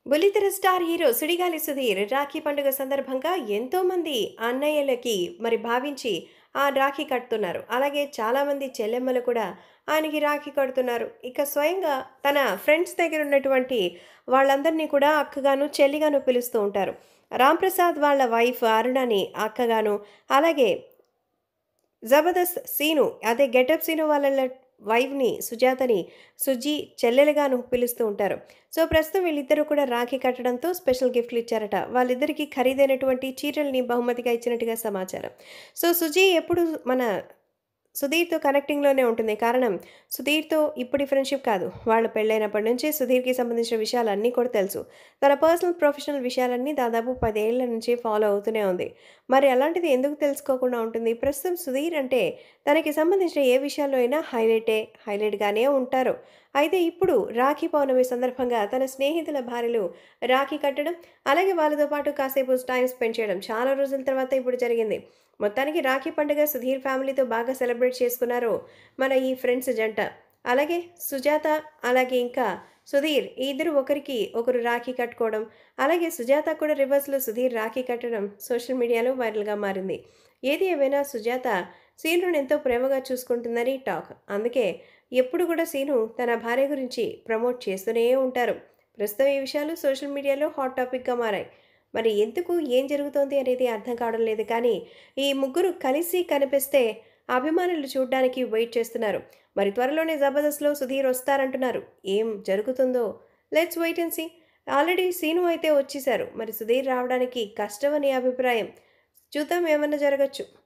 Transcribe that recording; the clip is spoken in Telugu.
బుల్లితెర స్టార్ హీరో సుడిగాలి సుధీర్ రాఖీ పండుగ సందర్భంగా ఎంతో మంది అన్నయ్యలకి మరి భావించి ఆ రాఖీ కడుతున్నారు అలాగే చాలామంది చెల్లెమ్మలు కూడా ఆయనకి రాఖీ కడుతున్నారు ఇక స్వయంగా తన ఫ్రెండ్స్ దగ్గర ఉన్నటువంటి వాళ్ళందరినీ కూడా అక్కగాను చెల్లిగాను పిలుస్తూ ఉంటారు రామ్ ప్రసాద్ వాళ్ళ వైఫ్ అరుణని అక్కగాను అలాగే జబర్దస్త్ సీను అదే గెటప్ సీను వాళ్ళ వైఫ్ని సుజాతని సుజీ చెల్లెలుగాను పిలుస్తూ ఉంటారు సో ప్రస్తుతం వీళ్ళిద్దరూ కూడా రాఖీ కట్టడంతో స్పెషల్ గిఫ్ట్లు ఇచ్చారట వాళ్ళిద్దరికీ ఖరీదైనటువంటి చీరల్ని బహుమతిగా ఇచ్చినట్టుగా సమాచారం సో సుజీ ఎప్పుడు మన సుధీర్తో కనెక్టింగ్లోనే ఉంటుంది కారణం సుధీర్తో ఇప్పుడు ఫ్రెండ్షిప్ కాదు వాళ్ళు పెళ్ళైనప్పటి నుంచి సుధీర్కి సంబంధించిన విషయాలన్నీ కూడా తెలుసు తన పర్సనల్ ప్రొఫెషనల్ విషయాలన్నీ దాదాపు పదేళ్ల నుంచి ఫాలో అవుతూనే ఉంది మరి అలాంటిది ఎందుకు తెలుసుకోకుండా ఉంటుంది ప్రస్తుతం సుధీర్ అంటే తనకి సంబంధించిన ఏ విషయాల్లో అయినా హైలైటే హైలైట్గానే ఉంటారు అయితే ఇప్పుడు రాఖీ పౌర్ణమి సందర్భంగా తన స్నేహితుల భార్యలు రాఖీ కట్టడం అలాగే వాళ్ళతో పాటు కాసేపు టైం స్పెండ్ చేయడం చాలా రోజుల తర్వాత ఇప్పుడు జరిగింది మొత్తానికి రాఖీ పండుగ సుధీర్ ఫ్యామిలీతో బాగా సెలబ్రేట్ చేసుకున్నారు మన ఈ ఫ్రెండ్స్ జంట అలాగే సుజాత అలాగే ఇంకా సుధీర్ ఈ ఇద్దరు ఒకరికి ఒకరు రాఖీ కట్టుకోవడం అలాగే సుజాత కూడా రివర్స్లో సుధీర్ రాఖీ కట్టడం సోషల్ మీడియాలో వైరల్గా మారింది ఏది ఏమైనా సుజాత సీనుని ఎంతో ప్రేమగా చూసుకుంటుందని టాక్ అందుకే ఎప్పుడు కూడా సీను తన భార్య గురించి ప్రమోట్ చేస్తూనే ఉంటారు ప్రస్తుతం ఈ విషయాలు సోషల్ మీడియాలో హాట్ టాపిక్గా మారాయి మరి ఎందుకు ఏం జరుగుతోంది అనేది అర్థం కావడం లేదు కానీ ఈ ముగ్గురు కలిసి కనిపిస్తే అభిమానులు చూడడానికి వెయిట్ చేస్తున్నారు మరి త్వరలోనే జబర్దస్త్లో సుధీర్ వస్తారంటున్నారు ఏం జరుగుతుందో let's wait and see already Seenu అయితే వచ్చేశారు మరి సుధీర్ రావడానికి కష్టమని అభిప్రాయం చూద్దాం ఏమన్నా జరగచ్చు